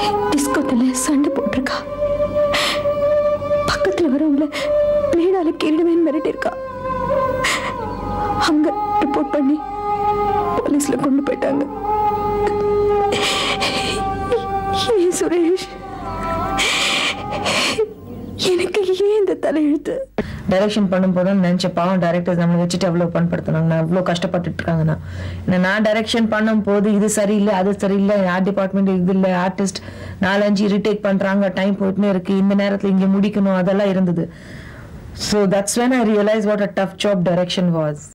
டிஸ்கோத்துல சண்டை போட்டிருக்கா பக்கத்துல வரவங்கள பிளேடால கீறிடுவேன்னு மிரட்டிருக்கா அங்க ரிப்போர்ட் பண்ணி போலீஸ்ல கொண்டு போயிட்டாங்க ஏன் சுரேஷ் எனக்கு ஏன் இந்த தலையெழுத்து டைரக்ஷன் பண்ணும்போது தான் நினைச்ச பாவம் டைரக்டர்ஸ் நம்மளை வச்சுட்டு அவ்வளோ பண்ணப்படுத்தினாங்க நான் அவ்வளோ கஷ்டப்பட்டுட்டு இருக்காங்கண்ணா ஏன்னா நான் டைரக்ஷன் பண்ணும்போது இது சரியில்லை அது சரியில்லை ஆர்ட் டிபார்ட்மெண்ட் இது இல்லை ஆர்டிஸ்ட் நாலஞ்சு ரீடேக் பண்றாங்க டைம் போயிட்டுனே இருக்கு இந்த நேரத்தில் இங்கே முடிக்கணும் அதெல்லாம் இருந்தது so that's when I realize what a tough job direction was